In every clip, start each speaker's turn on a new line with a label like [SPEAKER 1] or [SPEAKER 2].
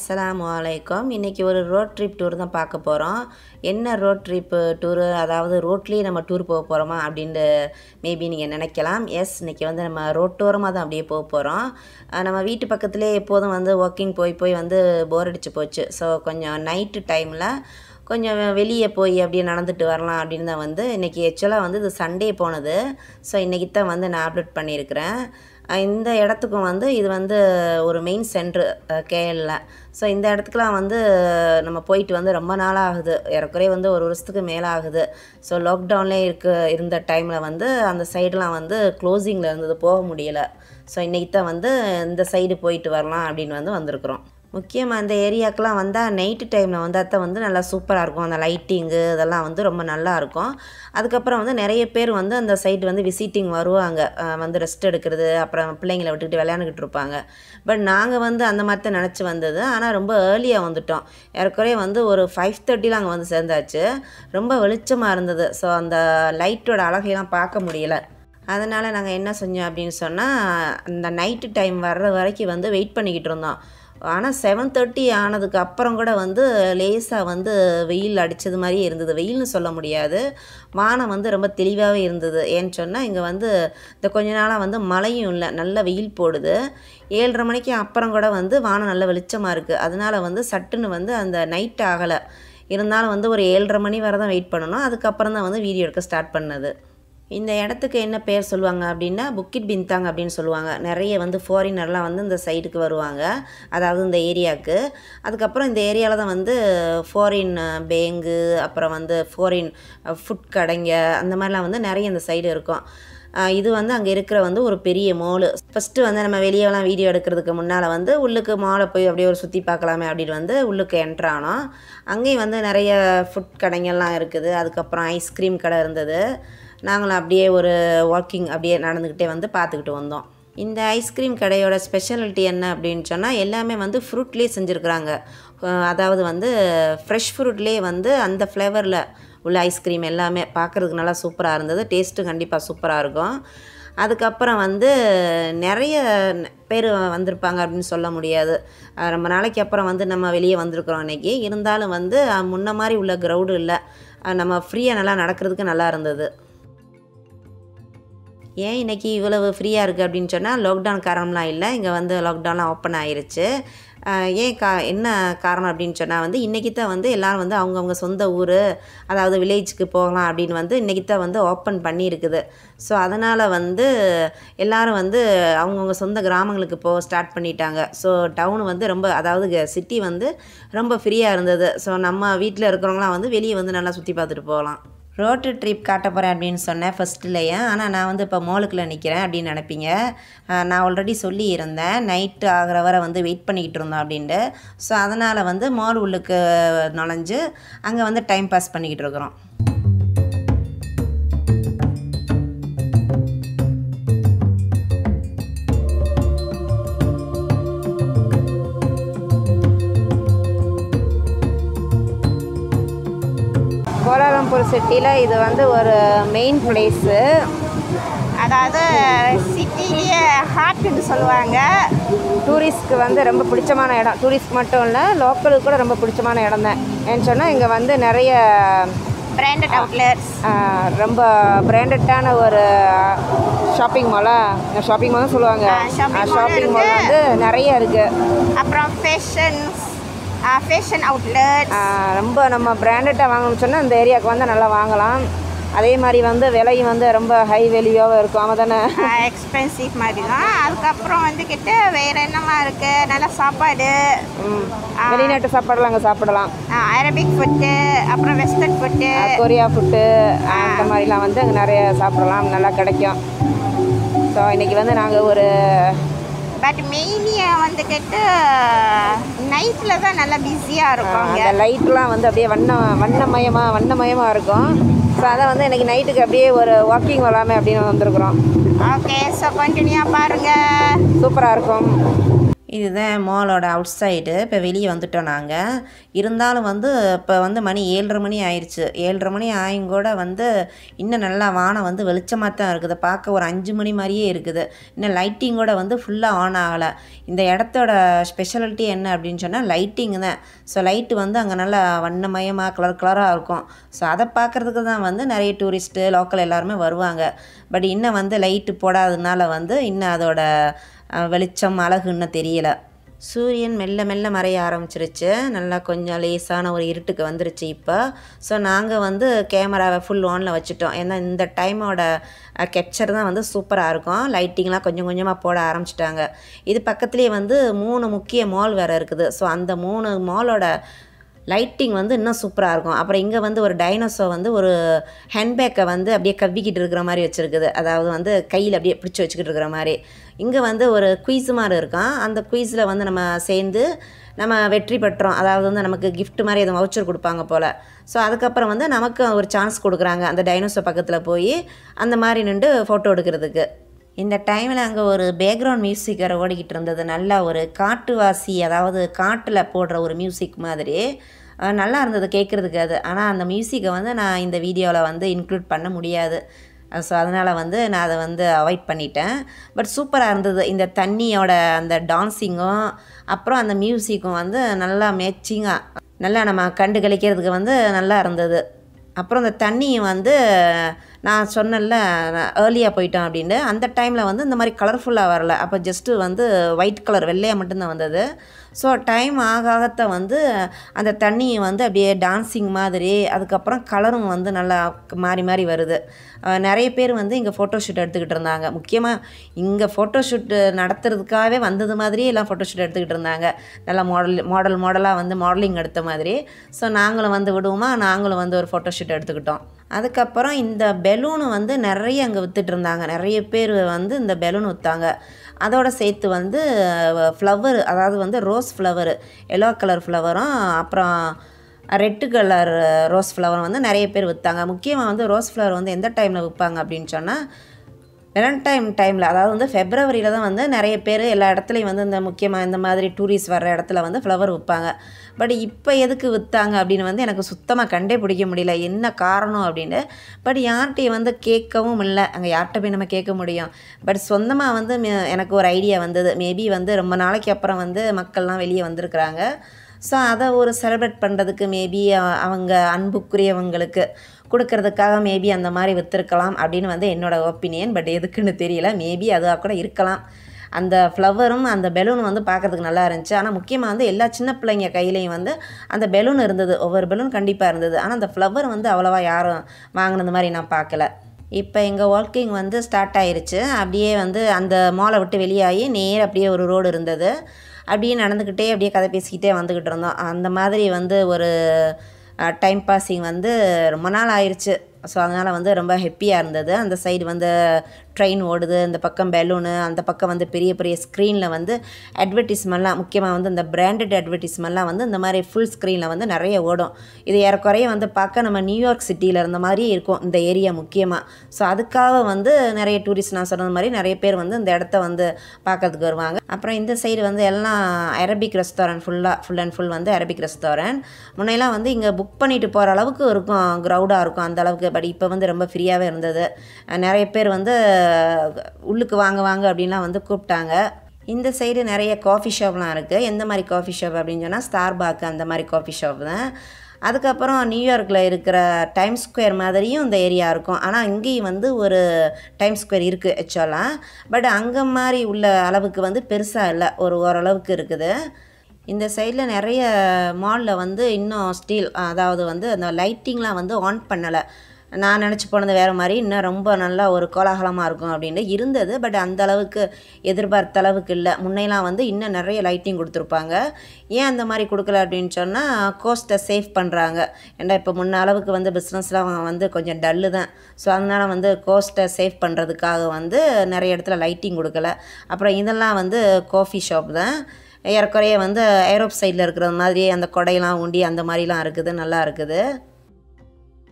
[SPEAKER 1] அஸ்ஸலாமு அலைக்கும் இன்றைக்கி ஒரு ரோட் ட்ரிப் டூர் தான் பார்க்க போகிறோம் என்ன ரோட் ட்ரிப்பு டூரு அதாவது ரோட்லேயே நம்ம டூர் போக போகிறோமா அப்படின்ட்டு மேபி நீங்கள் நினைக்கலாம் எஸ் இன்றைக்கி வந்து நம்ம ரோட்டோரமாக தான் அப்படியே போக போகிறோம் நம்ம வீட்டு பக்கத்துலேயே எப்போதும் வந்து வாக்கிங் போய் போய் வந்து போர் அடிச்சு போச்சு ஸோ கொஞ்சம் நைட்டு டைமில் கொஞ்சம் வெளியே போய் அப்படியே நடந்துட்டு வரலாம் அப்படின்னு தான் வந்து இன்றைக்கி ஆக்சுவலாக வந்து இது சண்டே போனது ஸோ இன்றைக்கி தான் வந்து நான் அப்லோட் பண்ணியிருக்கிறேன் அஹ் இந்த இடத்துக்கும் வந்து இது வந்து ஒரு மெயின் சென்ட்ரு கேஎல்ல ஸோ இந்த இடத்துக்குலாம் வந்து நம்ம போயிட்டு வந்து ரொம்ப நாள் ஆகுது ஏறக்குறைய வந்து ஒரு வருஷத்துக்கு மேலே ஆகுது ஸோ லாக்டவுன்லேயே இருக்க இருந்த டைமில் வந்து அந்த சைடெலாம் வந்து க்ளோசிங்கில் இருந்தது போக முடியலை ஸோ இன்றைக்கி தான் வந்து இந்த சைடு போயிட்டு வரலாம் அப்படின்னு வந்து வந்திருக்கிறோம் முக்கியமாக அந்த ஏரியாக்கெலாம் வந்தால் நைட்டு டைமில் வந்தால் தான் வந்து நல்லா சூப்பராக இருக்கும் அந்த லைட்டிங்கு இதெல்லாம் வந்து ரொம்ப நல்லா இருக்கும் அதுக்கப்புறம் வந்து நிறைய பேர் வந்து அந்த சைடு வந்து விசிட்டிங் வருவாங்க அஹ் வந்து ரெஸ்ட் எடுக்கிறது அப்புறம் பிள்ளைங்களை விட்டுக்கிட்டு விளையாண்டுக்கிட்டு இருப்பாங்க பட் நாங்கள் வந்து அந்த மாதிரி தான் நினச்சி வந்தது ஆனால் ரொம்ப ஏர்லியாக வந்துட்டோம் ஏறக்குறைய வந்து ஒரு ஃபைவ் தேர்ட்டியில் அங்கே வந்து சேர்ந்தாச்சு ரொம்ப வெளிச்சமாக இருந்தது ஸோ அந்த லைட்டோட அழகையெல்லாம் பார்க்க முடியல அதனால் நாங்கள் என்ன செஞ்சோம் அப்படின்னு சொன்னால் அந்த நைட்டு டைம் வர்ற வரைக்கும் வந்து வெயிட் பண்ணிக்கிட்டு இருந்தோம் ஆனால் செவன் தேர்ட்டி ஆனதுக்கு அப்புறம் கூட வந்து லேசாக வந்து வெயில் அடித்தது மாதிரியே இருந்தது வெயில்னு சொல்ல முடியாது வானம் வந்து ரொம்ப தெளிவாகவே இருந்தது ஏன்னு சொன்னால் இங்கே வந்து இந்த கொஞ்ச நாளாக வந்து மழையும் இல்லை நல்ல வெயில் போடுது ஏழரை மணிக்கு அப்புறம் கூட வந்து வானம் நல்ல வெளிச்சமாக இருக்குது அதனால் வந்து சட்டுன்னு வந்து அந்த நைட் ஆகலை இருந்தாலும் வந்து ஒரு ஏழரை மணி வரை தான் வெயிட் பண்ணணும் அதுக்கப்புறம் தான் வந்து வீடியோ எடுக்க ஸ்டார்ட் பண்ணது இந்த இடத்துக்கு என்ன பேர் சொல்லுவாங்க அப்படின்னா புக்கிட் பின்தாங் அப்படின்னு சொல்லுவாங்க நிறைய வந்து ஃபாரினர்லாம் வந்து இந்த சைடுக்கு வருவாங்க அதாவது இந்த ஏரியாவுக்கு அதுக்கப்புறம் இந்த ஏரியாவில் தான் வந்து ஃபாரின் பேங்கு அப்புறம் வந்து ஃபாரின் ஃபுட் கடைங்க அந்த மாதிரிலாம் வந்து நிறைய இந்த சைடு இருக்கும் ஆஹ் இது வந்து அங்கே இருக்கிற வந்து ஒரு பெரிய மாலு ஃபஸ்ட்டு வந்து நம்ம வெளியெல்லாம் வீடியோ எடுக்கிறதுக்கு முன்னால் வந்து உள்ளுக்கு மாலை போய் அப்படியே ஒரு சுற்றி பார்க்கலாமே அப்படின்னு வந்து உள்ளுக்கு என்ட்ரு ஆனோம் அங்கேயும் வந்து நிறைய ஃபுட் கடைங்கள்லாம் இருக்குது அதுக்கப்புறம் ஐஸ்கிரீம் கடை இருந்தது நாங்களும் அப்படியே ஒரு வாக்கிங் அப்படியே நடந்துக்கிட்டே வந்து பார்த்துக்கிட்டு வந்தோம் இந்த ஐஸ்கிரீம் கடையோட ஸ்பெஷாலிட்டி என்ன அப்படின்னு சொன்னால் எல்லாமே வந்து ஃப்ரூட்லேயே செஞ்சுருக்குறாங்க அதாவது வந்து ஃப்ரெஷ் ஃப்ரூட்லேயே வந்து அந்த ஃப்ளேவரில் உள்ள ஐஸ்கிரீம் எல்லாமே பார்க்குறதுக்கு நல்லா சூப்பராக இருந்தது டேஸ்ட்டும் கண்டிப்பாக சூப்பராக இருக்கும் அதுக்கப்புறம் வந்து நிறைய பேர் வந்திருப்பாங்க அப்படின்னு சொல்ல முடியாது அஹ் ரொம்ப நாளைக்கு அப்புறம் வந்து நம்ம வெளியே வந்திருக்கிறோம் இன்றைக்கி இருந்தாலும் வந்து அஹ் முன்ன மாதிரி உள்ள க்ரௌடு இல்லை அஹ் நம்ம ஃப்ரீயாக நல்லா நடக்கிறதுக்கு நல்லா இருந்தது ஏன் இன்றைக்கி இவ்வளவு ஃப்ரீயாக இருக்குது அப்படின்னு சொன்னால் லாக்டவுன் காரணம்லாம் இல்லை இங்கே வந்து லாக்டவுன்லாம் ஓப்பன் ஆயிருச்சு ஆஹ் ஏன் கா என்ன காரணம் அப்படின்னு சொன்னால் வந்து இன்றைக்கி தான் வந்து எல்லோரும் வந்து அவங்கவுங்க சொந்த ஊர் அதாவது வில்லேஜுக்கு போகலாம் அப்படின்னு வந்து இன்றைக்கி தான் வந்து ஓப்பன் பண்ணியிருக்குது ஸோ அதனால் வந்து எல்லோரும் வந்து அவங்கவுங்க சொந்த கிராமங்களுக்கு போக ஸ்டார்ட் பண்ணிட்டாங்க ஸோ டவுன் வந்து ரொம்ப அதாவது சிட்டி வந்து ரொம்ப ஃப்ரீயாக இருந்தது ஸோ நம்ம வீட்டில் இருக்கிறவங்களாம் வந்து வெளியே வந்து நல்லா சுற்றி பார்த்துட்டு போகலாம் ரோட்டு ட்ரிப் காட்ட போகிறேன் அப்படின்னு சொன்னேன் ஃபஸ்ட்டுலேயே ஆனால் நான் வந்து இப்போ மோலுக்குள்ளே நிற்கிறேன் அப்படின்னு நினைப்பீங்க ஆஹ் நான் ஆல்ரெடி சொல்லி இருந்தேன் நைட்டு ஆகிற வரை வந்து வெயிட் பண்ணிக்கிட்டு இருந்தோம் அப்படின்ட்டு ஸோ அதனால் வந்து மால் உள்ளுக்கு நுழைஞ்சு அங்கே வந்து டைம் பாஸ் பண்ணிக்கிட்டு இருக்கிறோம் கோலாலம்பூர் சிட்டியில் இது வந்து ஒரு மெயின் பிளேஸு
[SPEAKER 2] அதாவது சிட்டிலேயே ஹார்ட்னு சொல்லுவாங்க
[SPEAKER 1] டூரிஸ்ட்க்கு வந்து ரொம்ப பிடிச்சமான இடம் டூரிஸ்ட் மட்டும் இல்லை லோக்கலுக்கு கூட ரொம்ப பிடிச்சமான இடம் தான் ஏன்னு சொன்னால் இங்கே வந்து நிறைய
[SPEAKER 2] பிராண்டட் அவுட்லெட்ஸ்
[SPEAKER 1] ஆஹ், ரொம்ப பிராண்டட்டான ஒரு ஷாப்பிங் மாலாக ஷாப்பிங் மால் சொல்லுவாங்க
[SPEAKER 2] ஆ, shopping mall
[SPEAKER 1] ஷாப்பிங் மால்
[SPEAKER 2] இருக்கு.
[SPEAKER 1] வந்து நிறைய இருக்குது
[SPEAKER 2] அப்புறம் ஃபேஷன்ஸ் ஃபேஷன் அவுட்லெட்
[SPEAKER 1] ரொம்ப நம்ம பிராண்டட்டாக வாங்கணும்னு சொன்னால் இந்த ஏரியாவுக்கு வந்து நல்லா வாங்கலாம் அதே மாதிரி வந்து விலையும் வந்து ரொம்ப ஹை வேல்யூவாக இருக்கும் ஆமாம் தானே
[SPEAKER 2] எக்ஸ்பென்சிவ் மாதிரி தான் அதுக்கப்புறம் வந்துக்கிட்டு வேறு என்னமா இருக்குது நல்ல சாப்பாடு
[SPEAKER 1] ம். வெளிநாட்டு சாப்பாடுலாம் அங்கே சாப்பிடலாம்
[SPEAKER 2] அரபிக் ஃபுட்டு அப்புறம் வெஸ்டர்ன் ஃபுட்டு
[SPEAKER 1] கொரியா ஃபுட்டு அந்த மாதிரிலாம் வந்து அங்கே நிறைய சாப்பிடலாம் நல்லா கிடைக்கும் ஸோ இன்றைக்கி வந்து நாங்கள் ஒரு
[SPEAKER 2] பட் மெயினியாக வந்துக்கிட்டு நைட்டில் தான் நல்லா பிஸியாக இருக்கும்
[SPEAKER 1] அந்த
[SPEAKER 2] அங்கே
[SPEAKER 1] லைட்லாம் வந்து அப்படியே வண்ண வண்ணமயமாக வண்ணமயமாக இருக்கும் ஸோ அதை வந்து இன்றைக்கி நைட்டுக்கு அப்படியே ஒரு வாக்கிங் வரலாமே அப்படின்னு வந்திருக்கிறோம்
[SPEAKER 2] ஓகே ஸோ கண்டினியூவாக பாருங்கள்
[SPEAKER 1] சூப்பராக இருக்கும் இதுதான் மாலோட அவுட் சைடு இப்போ வெளியே வந்துட்டோம் நாங்கள் இருந்தாலும் வந்து இப்போ வந்து மணி ஏழ்ரை மணி ஆயிடுச்சு ஏழ்ரை மணி ஆயும் கூட வந்து இன்னும் நல்லா வானம் வந்து வெளிச்சமாக தான் இருக்குது பார்க்க ஒரு அஞ்சு மணி மாதிரியே இருக்குது இன்னும் லைட்டிங்கோட வந்து ஃபுல்லாக ஆன் ஆகலை இந்த இடத்தோட ஸ்பெஷாலிட்டி என்ன அப்படின்னு சொன்னால் லைட்டிங் தான் ஸோ லைட்டு வந்து அங்கே நல்லா வண்ணமயமாக கலர் கலராக இருக்கும் ஸோ அதை பார்க்குறதுக்கு தான் வந்து நிறைய டூரிஸ்ட்டு லோக்கல் எல்லாருமே வருவாங்க பட் இன்னும் வந்து லைட்டு போடாததுனால வந்து இன்னும் அதோட அஹ், வெளிச்சம் அழகு இன்னும் தெரியல சூரியன் மெல்ல மெல்ல மறைய ஆரம்பிச்சிருச்சு நல்லா கொஞ்சம் லேசான ஒரு இருட்டுக்கு வந்துருச்சு இப்போ ஸோ நாங்கள் வந்து கேமராவை ஃபுல் ஆனில் வச்சுட்டோம் ஏன்னா இந்த டைமோட கெப்சர் தான் வந்து சூப்பராக இருக்கும் லைட்டிங்லாம் கொஞ்சம் கொஞ்சமாக போட ஆரம்பிச்சிட்டாங்க இது பக்கத்துலேயே வந்து மூணு முக்கிய மால் வேறு இருக்குது ஸோ அந்த மூணு மாலோட லைட்டிங் வந்து இன்னும் சூப்பராக இருக்கும் அப்புறம் இங்கே வந்து ஒரு டைனோசோ வந்து ஒரு ஹேண்ட்பேக்கை வந்து அப்படியே கவ்விக்கிட்டு இருக்கிற மாதிரி வச்சுருக்குது அதாவது வந்து கையில் அப்படியே பிடிச்சி வச்சுக்கிட்டு இருக்கிற மாதிரி இங்கே வந்து ஒரு குயிஸ் மாதிரி இருக்கான் அந்த குயிஸில் வந்து நம்ம சேர்ந்து நம்ம வெற்றி பெற்றோம் அதாவது வந்து நமக்கு gift மாதிரி எதுவும் வவுச்சர் கொடுப்பாங்க போல் ஸோ அதுக்கப்புறம் வந்து நமக்கு ஒரு சான்ஸ் கொடுக்குறாங்க அந்த டைனோசோ பக்கத்தில் போய் அந்த மாதிரி நின்று ஃபோட்டோ எடுக்கிறதுக்கு இந்த டைமில் அங்கே ஒரு பேக்ரவுண்ட் மியூசிக் வேறு ஓடிக்கிட்டு இருந்தது நல்லா ஒரு காட்டுவாசி அதாவது காட்டில் போடுற ஒரு மியூசிக் மாதிரி அஹ் நல்லா இருந்தது கேட்குறதுக்கு அது ஆனால் அந்த மியூசிக்கை வந்து நான் இந்த வீடியோவில் வந்து இன்க்ளூட் பண்ண முடியாது ஸோ அதனால் வந்து நான் அதை வந்து அவாய்ட் பண்ணிட்டேன் பட் சூப்பராக இருந்தது இந்த தண்ணியோட அந்த டான்ஸிங்கும் அப்புறம் அந்த மியூசிக்கும் வந்து நல்லா மேட்சிங்காக நல்லா நம்ம கண்டு கழிக்கிறதுக்கு வந்து நல்லா இருந்தது அப்புறம் இந்த தண்ணியும் வந்து நான் சொன்னேன்ல ஏர்லியாக போயிட்டோம் அப்படின்னு அந்த டைமில் வந்து இந்த மாதிரி கலர்ஃபுல்லாக வரல அப்போ ஜஸ்ட்டு வந்து ஒயிட் கலர் வெள்ளையாக மட்டும்தான் வந்தது ஸோ டைம் ஆக ஆகத்தான் வந்து அந்த தண்ணியும் வந்து அப்படியே டான்ஸிங் மாதிரி அதுக்கப்புறம் கலரும் வந்து நல்லா மாறி மாறி வருது அஹ் நிறைய பேர் வந்து இங்கே ஃபோட்டோஷூட் எடுத்துக்கிட்டு இருந்தாங்க முக்கியமாக இங்கே ஃபோட்டோஷூட் நடத்துறதுக்காகவே வந்தது மாதிரியே எல்லாம் ஃபோட்டோஷூட் எடுத்துக்கிட்டு இருந்தாங்க நல்லா மாடல் மாடல் மாடலாக வந்து மாடலிங் எடுத்த மாதிரி ஸோ நாங்களும் வந்து விடுவோமா நாங்களும் வந்து ஒரு ஃபோட்டோஷூட் எடுத்துக்கிட்டோம் அதுக்கப்புறம் இந்த பெலூனு வந்து நிறைய அங்கே வித்துட்டு இருந்தாங்க நிறைய பேர் வந்து இந்த பெலூன் விற்றாங்க அதோட சேர்த்து வந்து ஃப்ளவர் அதாவது வந்து ரோஸ் ஃப்ளவர் எல்லோ கலர் ஃப்ளவரும் அப்புறம் ரெட்டு கலர் ரோஸ் ஃப்ளவர் வந்து நிறைய பேர் விற்றாங்க முக்கியமாக வந்து ரோஸ் ஃப்ளவர் வந்து எந்த டைமில் விற்பாங்க அப்படின்னு சொன்னால் வெலண்டைன் டைமில் அதாவது வந்து ஃபெப்ரவரியில் தான் வந்து நிறைய பேர் எல்லா இடத்துலையும் வந்து இந்த முக்கியமாக இந்த மாதிரி டூரிஸ்ட் வர்ற இடத்துல வந்து ஃப்ளவர் விற்பாங்க பட் இப்போ எதுக்கு விற்றாங்க அப்படின்னு வந்து எனக்கு சுத்தமாக கண்டே பிடிக்க முடியல என்ன காரணம் அப்படின்னு பட் யார்கிட்டையும் வந்து கேட்கவும் இல்லை அங்கே யார்கிட்ட போய் நம்ம கேட்க முடியும் பட் சொந்தமாக வந்து ம- எனக்கு ஒரு ஐடியா வந்தது மேபி வந்து ரொம்ப நாளைக்கு அப்புறம் வந்து மக்கள்லாம் வெளியே வந்திருக்கிறாங்க ஸோ அதை ஒரு செலிப்ரேட் பண்ணுறதுக்கு மேபி அவங்க அன்புக்குரியவங்களுக்கு கொடுக்கறதுக்காக மேபி அந்த மாதிரி விற்றுருக்கலாம் அப்படின்னு வந்து என்னோடய ஒப்பீனியன் பட் எதுக்குன்னு தெரியல மேபி அதுவாக கூட இருக்கலாம் அந்த ஃப்ளவரும் அந்த பெலூன் வந்து பார்க்கறதுக்கு நல்லா இருந்துச்சு ஆனால் முக்கியமாக வந்து எல்லா சின்ன பிள்ளைங்க கையிலையும் வந்து அந்த பெலூன் இருந்தது ஒவ்வொரு பெலூன் கண்டிப்பாக இருந்தது ஆனால் அந்த ஃப்ளவர் வந்து அவ்வளோவா யாரும் வாங்கினது மாதிரி நான் பார்க்கல இப்போ எங்கள் வாக்கிங் வந்து ஸ்டார்ட் ஆயிருச்சு அப்படியே வந்து அந்த மாலை விட்டு வெளியாகி நேர் அப்படியே ஒரு ரோடு இருந்தது அப்படியே நடந்துக்கிட்டே அப்படியே கதை பேசிக்கிட்டே வந்துக்கிட்டு இருந்தோம் அந்த மாதிரி வந்து ஒரு டைம் பாஸிங் வந்து ரொம்ப நாள் ஆயிடுச்சு ஸோ அதனால் வந்து ரொம்ப ஹெப்பியாக இருந்தது அந்த சைடு வந்து ட்ரெயின் ஓடுது இந்த பக்கம் பெலூனு அந்த பக்கம் வந்து பெரிய பெரிய ஸ்க்ரீனில் வந்து அட்வர்டைஸ்மெண்ட்லாம் முக்கியமாக வந்து இந்த பிராண்டட் அட்வர்டைஸ்மெண்ட்லாம் வந்து இந்த மாதிரி ஃபுல் ஸ்க்ரீனில் வந்து நிறைய ஓடும் இது ஏறக்குறைய வந்து பார்க்க நம்ம நியூயார்க் சிட்டியில் இருந்த மாதிரியே இருக்கும் இந்த ஏரியா முக்கியமாக ஸோ அதுக்காக வந்து நிறைய டூரிஸ்ட் நான் சொன்னது மாதிரி நிறைய பேர் வந்து இந்த இடத்த வந்து பார்க்கறதுக்கு வருவாங்க அப்புறம் இந்த சைடு வந்து எல்லாம் அரபிக் ரெஸ்டாரண்ட் ஃபுல்லாக ஃபுல் அண்ட் ஃபுல் வந்து அரபிக் ரெஸ்டாரண்ட் முன்னையெல்லாம் வந்து இங்கே புக் பண்ணிட்டு போகிற அளவுக்கு இருக்கும் க்ரௌடாக இருக்கும் அந்த அளவுக்கு பட் இப்போ வந்து ரொம்ப ஃப்ரீயாகவே இருந்தது அஹ் நிறைய பேர் வந்து உள்ளுக்கு வாங்க வாங்க அப்படின்லாம் வந்து கூப்பிட்டாங்க இந்த சைடு நிறைய காஃபி ஷாப்லாம் இருக்குது எந்த மாதிரி காஃபி ஷாப் அப்படின்னு சொன்னால் ஸ்டார்பாக் அந்த மாதிரி காஃபி ஷாப் தான் அதுக்கப்புறம் நியூயார்க்கில் இருக்கிற டைம் ஸ்கொயர் மாதிரியும் இந்த ஏரியா இருக்கும் ஆனால் இங்கேயும் வந்து ஒரு டைம் ஸ்கொயர் இருக்குது ஆக்சுவலாக பட் அங்கே மாதிரி உள்ள அளவுக்கு வந்து பெருசாக இல்லை ஒரு ஓரளவுக்கு இருக்குது இந்த சைடில் நிறைய மாலில் வந்து இன்னும் ஸ்டீல் அதாவது வந்து அந்த லைட்டிங்லாம் வந்து ஆன் பண்ணலை நான் நினச்சி போனது வேறு மாதிரி இன்னும் ரொம்ப நல்லா ஒரு கோலாகலமாக இருக்கும் அப்படின்ட்டு இருந்தது பட் அந்த அளவுக்கு எதிர்பார்த்த அளவுக்கு இல்லை முன்னையெல்லாம் வந்து இன்னும் நிறைய லைட்டிங் கொடுத்துருப்பாங்க ஏன் அந்த மாதிரி கொடுக்கல அப்படின்னு சொன்னால் கோஸ்ட்டை சேவ் பண்ணுறாங்க ஏன்னா இப்போ முன்ன அளவுக்கு வந்து பிஸ்னஸ்லாம் வந்து கொஞ்சம் டல்லு தான் ஸோ அதனால் வந்து கோஸ்ட்டை சேவ் பண்ணுறதுக்காக வந்து நிறைய இடத்துல லைட்டிங் கொடுக்கல அப்புறம் இதெல்லாம் வந்து காஃபி ஷாப் தான் ஏறக்குறைய வந்து ஐரோப் சைடில் இருக்கிற மாதிரியே அந்த கொடையெல்லாம் ஊண்டி அந்த மாதிரிலாம் இருக்குது நல்லா இருக்குது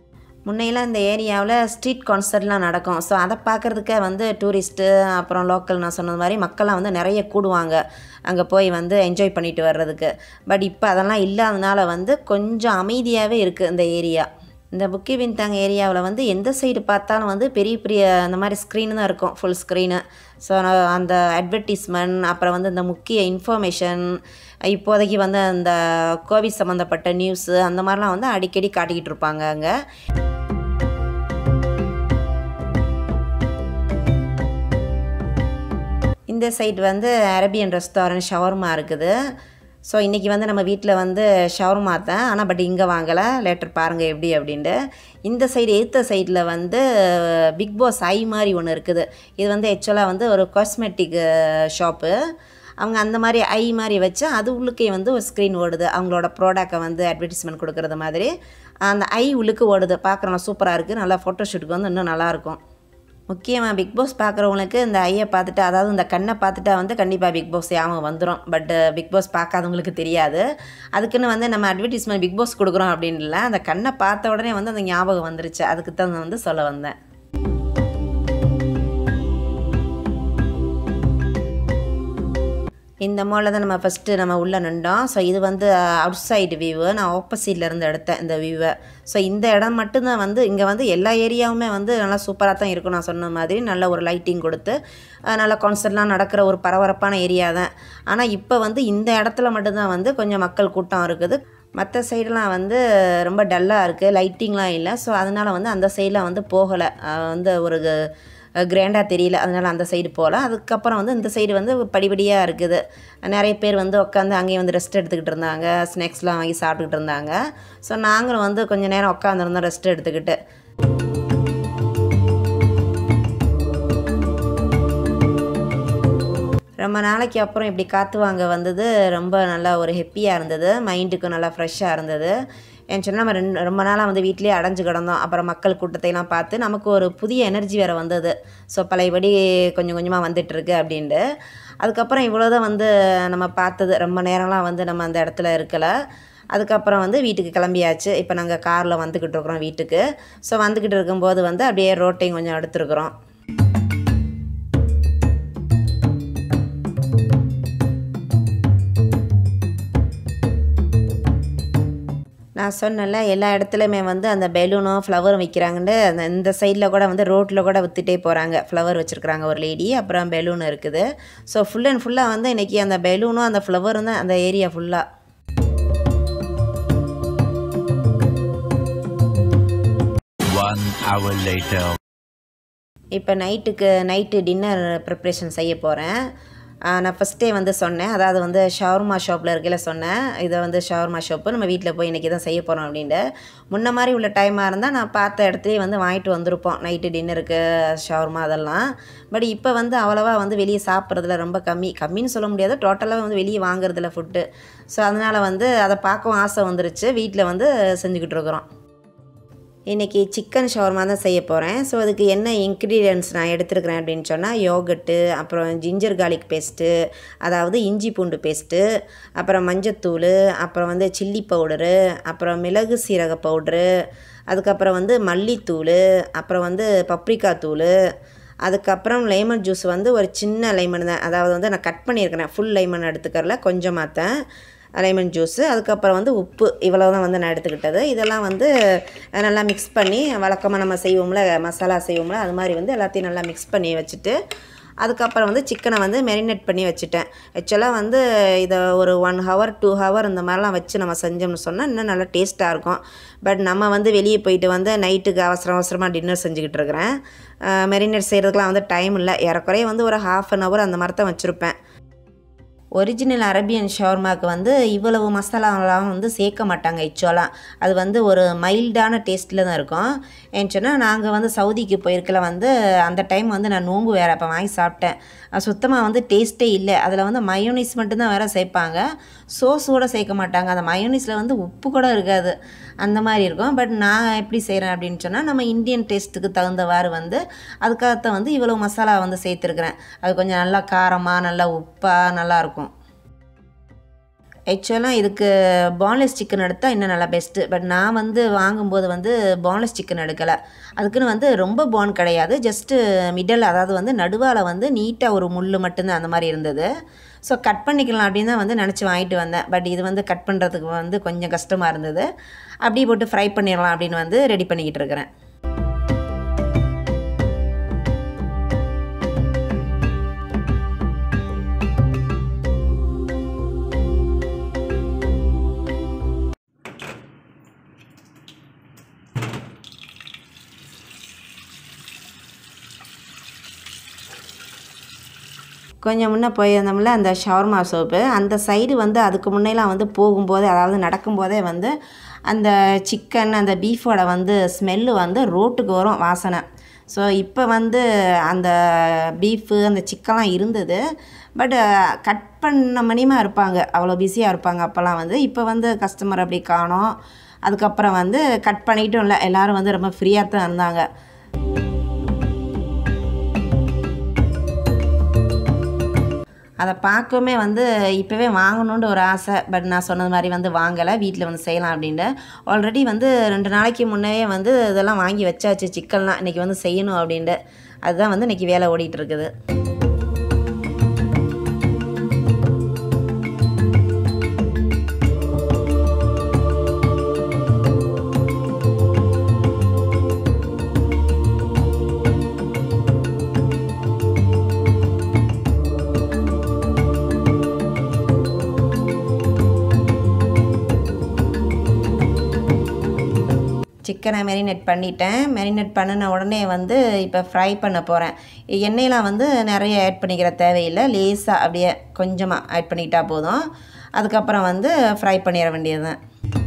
[SPEAKER 1] முன்னையெல்லாம் இந்த ஏரியாவில் ஸ்ட்ரீட் கான்சர்ட்லாம் நடக்கும் ஸோ அதை பார்க்குறதுக்கே வந்து டூரிஸ்ட்டு அப்புறம் லோக்கல் நான் சொன்னது மாதிரி மக்கள்லாம் வந்து நிறைய கூடுவாங்க அங்கே போய் வந்து என்ஜாய் பண்ணிட்டு வர்றதுக்கு பட் இப்போ அதெல்லாம் இல்லாதனால வந்து கொஞ்சம் அமைதியாகவே இருக்குது இந்த ஏரியா இந்த புக்கி வின்தாங் ஏரியாவில் வந்து எந்த சைடு பார்த்தாலும் வந்து பெரிய பெரிய அந்த மாதிரி ஸ்க்ரீனு தான் இருக்கும் ஃபுல் ஸ்க்ரீனு ஸோ அந்த அட்வர்டைஸ்மெண்ட் அப்புறம் வந்து இந்த முக்கிய இன்ஃபர்மேஷன் இப்போதைக்கு வந்து அந்த கோவிட் சம்மந்தப்பட்ட நியூஸு அந்த மாதிரிலாம் வந்து அடிக்கடி காட்டிக்கிட்டு இருப்பாங்க அங்கே இந்த சைடு வந்து அரேபியன் ரெஸ்டாரண்ட் ஷவர்மா இருக்குது ஸோ இன்றைக்கி வந்து நம்ம வீட்டில் வந்து ஷவர்மா தான் ஆனால் பட் இங்கே வாங்கலை லேட்டர் பாருங்கள் எப்படி அப்படின்ட்டு இந்த சைடு எய்த்த சைடில் வந்து பிக் பாஸ் ஐ மாதிரி ஒன்று இருக்குது இது வந்து ஆக்சுவலாக வந்து ஒரு காஸ்மெட்டிக் ஷாப்பு அவங்க அந்த மாதிரி ஐ மாதிரி வச்சு அது உள்ளுக்கே வந்து ஒரு ஸ்க்ரீன் ஓடுது அவங்களோட ப்ராடக்டை வந்து அட்வர்டைஸ்மெண்ட் கொடுக்குறது மாதிரி அந்த ஐ உள்ளுக்கு ஓடுது பார்க்குறோம் சூப்பராக இருக்குது நல்லா ஃபோட்டோஷூட்டுக்கு வந்து இன்னும் நல்லாயிருக்கும் முக்கியமாக பிக் பாஸ் பார்க்குறவங்களுக்கு இந்த ஐயை பார்த்துட்டு அதாவது இந்த கண்ணை பார்த்துட்டா வந்து கண்டிப்பாக பிக் பாஸ் ஞாபகம் வந்துடும் பட் பிக் பாஸ் பார்க்காதவங்களுக்கு தெரியாது அதுக்குன்னு வந்து நம்ம அட்வர்டைஸ்மெண்ட் பிக் பாஸ் கொடுக்குறோம் அப்படின்னு இல்லை அந்த கண்ணை பார்த்த உடனே வந்து அந்த ஞாபகம் வந்துருச்சு அதுக்கு தான் வந்து சொல்ல வந்தேன் இந்த மாலில் தான் நம்ம ஃபஸ்ட்டு நம்ம உள்ளே நின்றோம் ஸோ இது வந்து அவுட் சைடு வியூவு நான் ஆப்போசிட்டில் இருந்து எடுத்தேன் இந்த வியூவை ஸோ இந்த இடம் மட்டும்தான் வந்து இங்கே வந்து எல்லா ஏரியாவுமே வந்து நல்லா சூப்பராக தான் இருக்கும் நான் சொன்ன மாதிரி நல்ல ஒரு லைட்டிங் கொடுத்து அஹ், நல்ல கான்சர்ட்லாம் நடக்கிற ஒரு பரபரப்பான ஏரியா தான் ஆனால் இப்போ வந்து இந்த இடத்துல மட்டும்தான் வந்து கொஞ்சம் மக்கள் கூட்டம் இருக்குது மற்ற சைடெலாம் வந்து ரொம்ப டல்லாக இருக்குது லைட்டிங்லாம் இல்லை ஸோ அதனால் வந்து அந்த சைடெலாம் வந்து போகலை அஹ், வந்து ஒரு கிராண்டாக தெரியல அதனால் அந்த சைடு போகல அதுக்கப்புறம் வந்து இந்த சைடு வந்து படிப்படியாக இருக்குது நிறைய பேர் வந்து உட்காந்து அங்கேயே வந்து ரெஸ்ட் எடுத்துக்கிட்டு இருந்தாங்க ஸ்நாக்ஸ்லாம் வாங்கி சாப்பிட்டுக்கிட்டு இருந்தாங்க ஸோ நாங்களும் வந்து கொஞ்சம் நேரம் உட்காந்துருந்தோம் ரெஸ்ட் எடுத்துக்கிட்டு ரொம்ப நாளைக்கு அப்புறம் இப்படி காற்று வாங்க வந்தது ரொம்ப நல்லா ஒரு ஹெப்பியாக இருந்தது மைண்டுக்கும் நல்லா ஃப்ரெஷ்ஷாக இருந்தது என் சொன்ன நம்ம ரெண்டு ரொம்ப நாளாக வந்து வீட்டிலேயே அடைஞ்சு கிடந்தோம் அப்புறம் மக்கள் கூட்டத்தையெல்லாம் பார்த்து நமக்கு ஒரு புதிய எனர்ஜி வேறு வந்தது ஸோ பழையபடி கொஞ்சம் கொஞ்சமாக வந்துட்டுருக்கு அப்படின்ட்டு அதுக்கப்புறம் இவ்வளோதான் வந்து நம்ம பார்த்தது ரொம்ப நேரம்லாம் வந்து நம்ம அந்த இடத்துல இருக்கலை அதுக்கப்புறம் வந்து வீட்டுக்கு கிளம்பியாச்சு இப்போ நாங்கள் காரில் வந்துக்கிட்டு இருக்கிறோம் வீட்டுக்கு ஸோ வந்துக்கிட்டு இருக்கும்போது வந்து அப்படியே ரோட்டையும் கொஞ்சம் எடுத்துருக்குறோம் நான் சொன்னேன்ல எல்லா இடத்துலையுமே வந்து அந்த பெலூனும் ஃப்ளவரும் விற்கிறாங்கன்னு அந்த இந்த சைடில் கூட வந்து ரோட்டில் கூட விற்றுட்டே போகிறாங்க ஃப்ளவர் வச்சுருக்குறாங்க ஒரு லேடி அப்புறம் பெலூன் இருக்குது ஸோ ஃபுல் அண்ட் ஃபுல்லாக வந்து இன்றைக்கி அந்த பெலூனும் அந்த ஃப்ளவரும் தான் அந்த ஏரியா ஃபுல்லாக
[SPEAKER 3] One hour later.
[SPEAKER 1] இப்போ நைட்டுக்கு நைட்டு டின்னர் ப்ரிப்ரேஷன் செய்ய போகிறேன் நான் ஃபஸ்ட்டே வந்து சொன்னேன் அதாவது வந்து ஷவர்மா ஷாப்பில் இருக்கையில் சொன்னேன் இதை வந்து ஷவர்மா ஷாப்பு நம்ம வீட்டில் போய் இன்றைக்கி தான் செய்ய போகிறோம் அப்படின்ட்டு முன்ன மாதிரி உள்ள டைமாக இருந்தால் நான் பார்த்த இடத்துலயே வந்து வாங்கிட்டு வந்திருப்போம் நைட்டு டின்னருக்கு ஷவர்மா அதெல்லாம் பட் இப்போ வந்து அவ்வளோவா வந்து வெளியே சாப்பிட்றதுல ரொம்ப கம்மி கம்மின்னு சொல்ல முடியாது டோட்டலாக வந்து வெளியே வாங்குறதில்ல ஃபுட்டு ஸோ அதனால் வந்து அதை பார்க்கவும் ஆசை வந்துருச்சு வீட்டில் வந்து செஞ்சுக்கிட்டு இருக்கிறோம் இன்றைக்கி சிக்கன் ஷவர்மா தான் செய்ய போகிறேன் ஸோ அதுக்கு என்ன இன்க்ரீடியன்ட்ஸ் நான் எடுத்துருக்கிறேன் அப்படின்னு சொன்னால் யோகட்டு அப்புறம் ஜிஞ்சர் கார்லிக் பேஸ்ட்டு அதாவது இஞ்சி பூண்டு பேஸ்ட்டு அப்புறம் மஞ்சத்தூள் அப்புறம் வந்து சில்லி பவுடரு அப்புறம் மிளகு சீரக பவுட்ரு அதுக்கப்புறம் வந்து மல்லித்தூள் அப்புறம் வந்து பப்ரிக்கா தூள் அதுக்கப்புறம் லெமன் ஜூஸ் வந்து ஒரு சின்ன லெமன் தான் அதாவது வந்து நான் கட் பண்ணியிருக்கிறேன் ஃபுல் லெமன் எடுத்துக்கறல கொஞ்சமாக தான் லெமன் ஜூஸு அதுக்கப்புறம் வந்து உப்பு இவ்வளோ தான் வந்து நான் எடுத்துக்கிட்டது இதெல்லாம் வந்து அஹ், நல்லா மிக்ஸ் பண்ணி வழக்கமாக நம்ம செய்வோம்ல மசாலா செய்வோம்ல அது மாதிரி வந்து எல்லாத்தையும் நல்லா மிக்ஸ் பண்ணி வச்சுட்டு அதுக்கப்புறம் வந்து சிக்கனை வந்து மெரினேட் பண்ணி வச்சுட்டேன் ஆக்சுவலாக வந்து இதை ஒரு ஒன் ஹவர் டூ ஹவர் இந்த மாதிரிலாம் வச்சு நம்ம செஞ்சோம்னு சொன்னால் இன்னும் நல்லா டேஸ்ட்டாக இருக்கும் பட் நம்ம வந்து வெளியே போயிட்டு வந்து நைட்டுக்கு அவசரம் அவசரமாக டின்னர் செஞ்சுக்கிட்டு இருக்கிறேன் மெரினேட் செய்கிறதுக்குலாம் வந்து டைம் இல்லை ஏறக்குறைய வந்து ஒரு ஹாஃப் அன் ஹவர் அந்த மாதிரி தான் வச்சுருப்பேன் ஒரிஜினல் அரேபியன் ஷவர்மாவுக்கு வந்து இவ்வளவு மசாலாலாம் வந்து சேர்க்க மாட்டாங்க ஆக்சுவலாக அது வந்து ஒரு மைல்டான டேஸ்ட்டில் தான் இருக்கும் ஏன்னு சொன்னால் நாங்கள் வந்து சவுதிக்கு போயிருக்கல வந்து அந்த டைம் வந்து நான் நோம்பு வேறு அப்போ வாங்கி சாப்பிட்டேன் சுத்தமாக வந்து டேஸ்ட்டே இல்லை அதில் வந்து மயோனிஸ் மட்டும்தான் வேறு சேர்ப்பாங்க சோஸ் கூட சேர்க்க மாட்டாங்க அந்த மயோனிஸில் வந்து உப்பு கூட இருக்காது அந்த மாதிரி இருக்கும் பட் நான் எப்படி செய்கிறேன் அப்படின்னு சொன்னால் நம்ம இந்தியன் டேஸ்ட்டுக்கு தகுந்தவாறு வந்து அதுக்காகத்தான் வந்து இவ்வளோ மசாலா வந்து சேர்த்துருக்குறேன் அது கொஞ்சம் நல்லா காரமாக நல்லா உப்பாக நல்லாயிருக்கும் ஆக்சுவலாக இதுக்கு பான்லெஸ் சிக்கன் எடுத்தால் இன்னும் நல்லா பெஸ்ட்டு பட் நான் வந்து வாங்கும்போது வந்து பான்லெஸ் சிக்கன் எடுக்கலை அதுக்குன்னு வந்து ரொம்ப பான் கிடையாது ஜஸ்ட்டு மிடல் அதாவது வந்து நடுவால் வந்து நீட்டாக ஒரு முள் மட்டும்தான் அந்த மாதிரி இருந்தது ஸோ கட் பண்ணிக்கலாம் அப்படின்னு தான் வந்து நினச்சி வாங்கிட்டு வந்தேன் பட் இது வந்து கட் பண்ணுறதுக்கு வந்து கொஞ்சம் கஷ்டமாக இருந்தது அப்படியே போட்டு ஃப்ரை பண்ணிடலாம் அப்படின்னு வந்து ரெடி பண்ணிக்கிட்டு இருக்கிறேன் கொஞ்சம் முன்னே போயிருந்தோம்ல அந்த ஷவர்மா சோப்பு அந்த சைடு வந்து அதுக்கு முன்னெல்லாம் வந்து போகும்போதே அதாவது நடக்கும்போதே வந்து அந்த சிக்கன் அந்த பீஃபோட வந்து ஸ்மெல்லு வந்து ரோட்டுக்கு வரும் வாசனை ஸோ இப்போ வந்து அந்த பீஃபு அந்த சிக்கன்லாம் இருந்தது பட் கட் பண்ண மணிமா இருப்பாங்க அவ்வளோ பிஸியாக இருப்பாங்க அப்போல்லாம் வந்து இப்போ வந்து கஸ்டமர் அப்படி காணோம் அதுக்கப்புறம் வந்து கட் பண்ணிட்டும் இல்லை எல்லோரும் வந்து ரொம்ப ஃப்ரீயாக தான் இருந்தாங்க அதை பார்க்கவுமே வந்து இப்போவே வாங்கணுன்ற ஒரு ஆசை பட் நான் சொன்னது மாதிரி வந்து வாங்கலை வீட்டில் வந்து செய்யலாம் அப்படின்ட்டு ஆல்ரெடி வந்து ரெண்டு நாளைக்கு முன்னே வந்து இதெல்லாம் வாங்கி வச்சாச்சு சிக்கன்லாம் இன்றைக்கி வந்து செய்யணும் அப்படின்ட்டு அதுதான் வந்து இன்றைக்கி வேலை ஓடிட்டு இருக்குது சிக்கனை மெரினேட் பண்ணிட்டேன் மெரினேட் பண்ணின உடனே வந்து இப்போ ஃப்ரை பண்ண போகிறேன் எண்ணெயெலாம் வந்து நிறைய ஆட் பண்ணிக்கிற தேவையில்லை லேசாக அப்படியே கொஞ்சமாக ஆட் பண்ணிக்கிட்டா போதும் அதுக்கப்புறம் வந்து ஃப்ரை பண்ணிட வேண்டியது தான்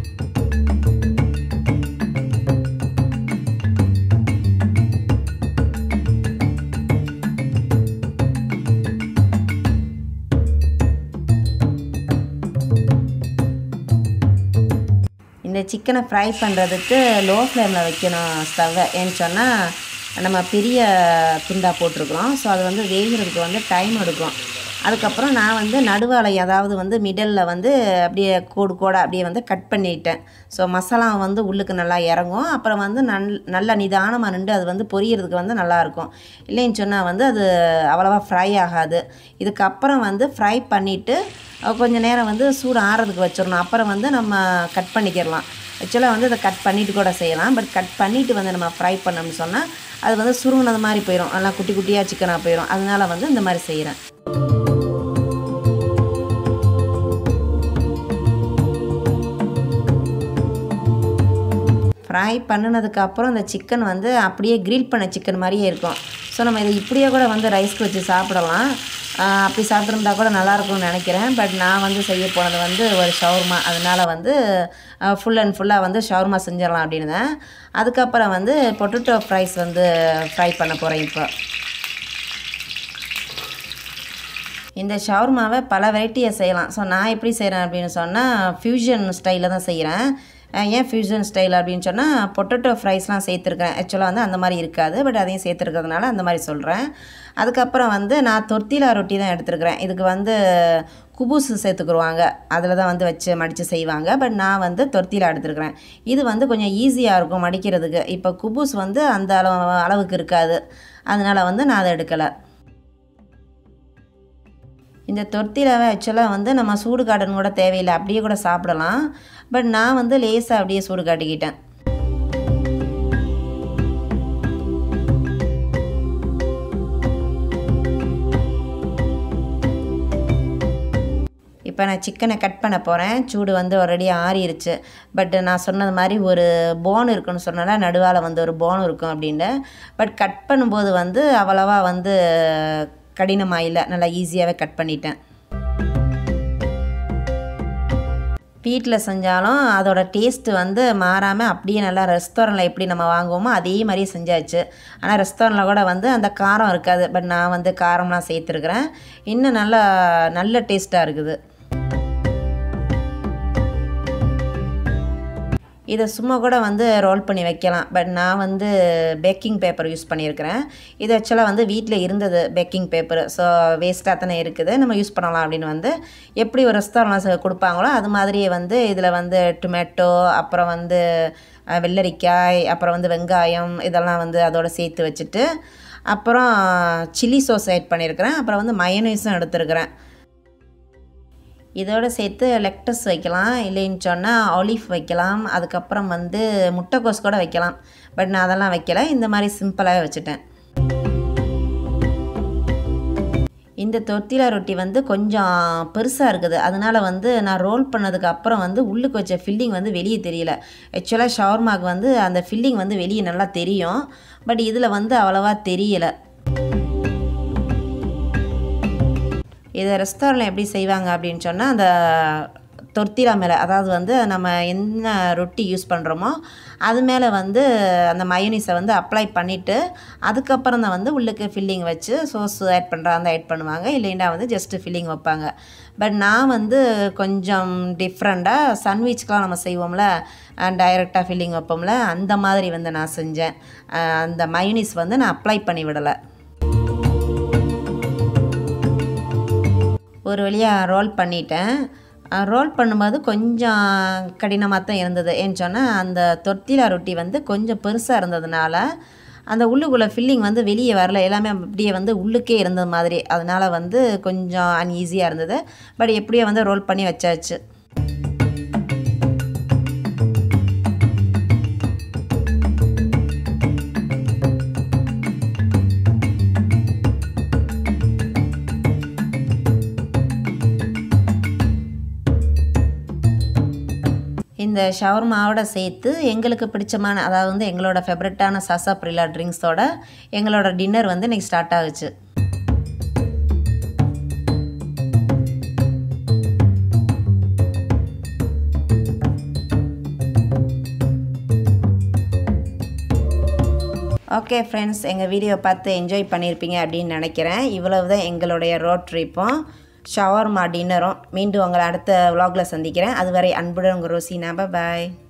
[SPEAKER 1] இந்த சிக்கனை ஃப்ரை பண்ணுறதுக்கு லோ ஃப்ளேமில் வைக்கணும் ஸ்டவ்வை ஏன்னு சொன்னால் நம்ம பெரிய துண்டாக போட்டிருக்கிறோம் ஸோ அது வந்து வேகிறதுக்கு வந்து டைம் எடுக்கும் அதுக்கப்புறம் நான் வந்து நடுவாலை அதாவது வந்து மிடலில் வந்து அப்படியே கோடு கோடாக அப்படியே வந்து கட் பண்ணிட்டேன் ஸோ மசாலா வந்து உள்ளுக்கு நல்லா இறங்கும் அப்புறம் வந்து நல் நல்லா நிதானமாக நின்று அது வந்து பொரியறதுக்கு வந்து நல்லாயிருக்கும் இல்லைன்னு சொன்னால் வந்து அது அவ்வளோவா ஃப்ரை ஆகாது இதுக்கப்புறம் வந்து ஃப்ரை பண்ணிவிட்டு கொஞ்ச நேரம் வந்து சூடு ஆறதுக்கு வச்சிடணும் அப்புறம் வந்து நம்ம கட் பண்ணிக்கிடலாம் ஆக்சுவலாக வந்து அதை கட் பண்ணிவிட்டு கூட செய்யலாம் பட் கட் பண்ணிவிட்டு வந்து நம்ம ஃப்ரை பண்ணோம்னு சொன்னால் அது வந்து சுருங்கினது மாதிரி போயிடும் நல்லா குட்டி குட்டியாக சிக்கனாக போயிடும் அதனால வந்து இந்த மாதிரி செய்கிறேன் ஃப்ரை பண்ணினதுக்கப்புறம் இந்த சிக்கன் வந்து அப்படியே கிரில் பண்ண சிக்கன் மாதிரியே இருக்கும் ஸோ நம்ம இதை இப்படியே கூட வந்து ரைஸ்க்கு வச்சு சாப்பிடலாம் ஆஹ் அப்படி சாப்பிட்ருந்தா கூட நல்லாயிருக்கும்னு நினைக்கிறேன் பட் நான் வந்து செய்ய போனது வந்து ஒரு ஷவர்மா அதனால் வந்து ஃபுல் அண்ட் ஃபுல்லாக வந்து ஷவர்மா செஞ்சிடலாம் அப்படின்னு தான் அதுக்கப்புறம் வந்து பொட்டேட்டோ ஃப்ரைஸ் வந்து ஃப்ரை பண்ண போகிறேன் இப்போ இந்த ஷவர்மாவை பல வெரைட்டியை செய்யலாம் ஸோ நான் எப்படி செய்கிறேன் அப்படின்னு சொன்னால் ஃப்யூஷன் ஸ்டைலில் தான் செய்கிறேன் அஹ் ஏன் ஃப்யூஷன் ஸ்டைல் அப்படின்னு சொன்னால் பொட்டேட்டோ ஃப்ரைஸ்லாம் சேர்த்துருக்கேன் ஆக்சுவலாக வந்து அந்த மாதிரி இருக்காது பட் அதையும் சேர்த்துருக்கிறதுனால அந்த மாதிரி சொல்கிறேன் அதுக்கப்புறம் வந்து நான் தொர்த்திலா ரொட்டி தான் எடுத்துருக்கிறேன் இதுக்கு வந்து குபூஸ் சேர்த்துக்குருவாங்க அதில் தான் வந்து வச்சு மடித்து செய்வாங்க பட் நான் வந்து தொர்த்திலா எடுத்துருக்கிறேன் இது வந்து கொஞ்சம் ஈஸியாக இருக்கும் மடிக்கிறதுக்கு இப்போ குபூஸ் வந்து அந்த அளவு அளவுக்கு இருக்காது அதனால் வந்து நான் அதை எடுக்கலை இந்த தொர்த்திலாவை ஆக்சுவலாக வந்து நம்ம சூடு காட்டணும் கூட தேவையில்லை அப்படியே கூட சாப்பிடலாம் பட் நான் வந்து லேசாக அப்படியே சூடு காட்டிக்கிட்டேன் இப்போ நான் சிக்கனை கட் பண்ண போகிறேன் சூடு வந்து ஆல்ரெடி ஆறிடுச்சு பட் நான் சொன்னது மாதிரி ஒரு போன் இருக்குன்னு சொன்னால நடுவால் வந்து ஒரு போன் இருக்கும் அப்படின்ட்டு பட் கட் பண்ணும்போது வந்து அவ்வளவா வந்து கடினமாக இல்லை நல்லா ஈஸியாகவே கட் பண்ணிட்டேன் வீட்டில் செஞ்சாலும் அதோட டேஸ்ட்டு வந்து மாறாமல் அப்படியே நல்லா ரெஸ்டாரண்ட்டில் எப்படி நம்ம வாங்குவோமோ அதே மாதிரியே செஞ்சாச்சு ஆனால் ரெஸ்டாரண்ட்டில் கூட வந்து அந்த காரம் இருக்காது பட் நான் வந்து காரம்லாம் சேர்த்துருக்குறேன் இன்னும் நல்லா நல்ல டேஸ்ட்டாக இருக்குது இதை சும்மா கூட வந்து ரோல் பண்ணி வைக்கலாம் பட் நான் வந்து பேக்கிங் பேப்பர் யூஸ் பண்ணியிருக்கிறேன் இது ஆக்சுவலாக வந்து வீட்டில் இருந்தது பேக்கிங் பேப்பர் ஸோ வேஸ்ட்டாக தானே இருக்குது நம்ம யூஸ் பண்ணலாம் அப்படின்னு வந்து எப்படி ஒரு ரெஸ்டாரண்ட்ஸ் கொடுப்பாங்களோ அது மாதிரியே வந்து இதில் வந்து டொமேட்டோ அப்புறம் வந்து அஹ், வெள்ளரிக்காய் அப்புறம் வந்து வெங்காயம் இதெல்லாம் வந்து அதோட சேர்த்து வச்சுட்டு அப்புறம் சில்லி சோஸ் ஆட் பண்ணியிருக்கிறேன் அப்புறம் வந்து மயனீஸும் எடுத்துருக்கிறேன் இதோடு சேர்த்து லெக்டஸ் வைக்கலாம் இல்லைன்னு சொன்னால் ஆலிவ் வைக்கலாம் அதுக்கப்புறம் வந்து முட்டைக்கோஸ் கூட வைக்கலாம் பட் நான் அதெல்லாம் வைக்கல இந்த மாதிரி சிம்பிளாகவே வச்சுட்டேன் இந்த தொத்திலா ரொட்டி வந்து கொஞ்சம் பெருசாக இருக்குது அதனால் வந்து நான் ரோல் பண்ணதுக்கு அப்புறம் வந்து உள்ளுக்கு வச்ச ஃபில்லிங் வந்து வெளியே தெரியல ஆக்சுவலாக ஷவர்மாக்கு வந்து அந்த ஃபில்லிங் வந்து வெளியே நல்லா தெரியும் பட் இதில் வந்து அவ்வளவா தெரியலை இதை ரெஸ்டாரண்ட்டில் எப்படி செய்வாங்க அப்படின்னு சொன்னால் அந்த தொர்த்திலா மேலே அதாவது வந்து நம்ம என்ன ரொட்டி யூஸ் பண்ணுறோமோ அது மேலே வந்து அந்த மயோனிஸை வந்து அப்ளை பண்ணிவிட்டு அதுக்கப்புறம் தான் வந்து உள்ளுக்கு ஃபில்லிங் வச்சு சோஸ் ஆட் பண்ணுறாங்க ஆட் பண்ணுவாங்க இல்லைன்னா வந்து ஜஸ்ட்டு ஃபில்லிங் வைப்பாங்க பட் நான் வந்து கொஞ்சம் டிஃப்ரெண்ட்டாக சன்வீச்சுக்கெலாம் நம்ம செய்வோம்ல டைரெக்டாக ஃபில்லிங் வைப்போம்ல அந்த மாதிரி வந்து நான் செஞ்சேன் அஹ் அந்த மயோனிஸ் வந்து நான் அப்ளை பண்ணி விடலை ஒரு வழியாக ரோல் பண்ணிட்டேன் ரோல் பண்ணும்போது கொஞ்சம் கடினமாக தான் இருந்தது ஏன்னு சொன்னால் அந்த தொட்டிலா ரொட்டி வந்து கொஞ்சம் பெருசாக இருந்ததுனால அந்த உள்ளுக்குள்ளே ஃபில்லிங் வந்து வெளியே வரல எல்லாமே அப்படியே வந்து உள்ளுக்கே இருந்தது மாதிரி அதனால் வந்து கொஞ்சம் அன்ஈஸியாக இருந்தது பட் எப்படியோ வந்து ரோல் பண்ணி வச்சாச்சு இந்த ஷவர்மாவோட சேர்த்து எங்களுக்கு பிடிச்சமான அதாவது வந்து எங்களோட ஃபேவரட்டான சசா பிரிலா ட்ரிங்க்ஸோட எங்களோட டின்னர் வந்து இன்னைக்கு ஸ்டார்ட் ஆகுச்சு ஓகே ஃப்ரெண்ட்ஸ் எங்கள் வீடியோ பார்த்து என்ஜாய் பண்ணியிருப்பீங்க அப்படின்னு நினைக்கிறேன் இவ்வளவு தான் எங்களுடைய ரோட் ட்ரிப்பும் ஷவர்மா டின்னரும் மீண்டும் உங்களை அடுத்த vlogல சந்திக்கிறேன் அதுவரை அன்புடன் உங்கள் ரோசினா பாய்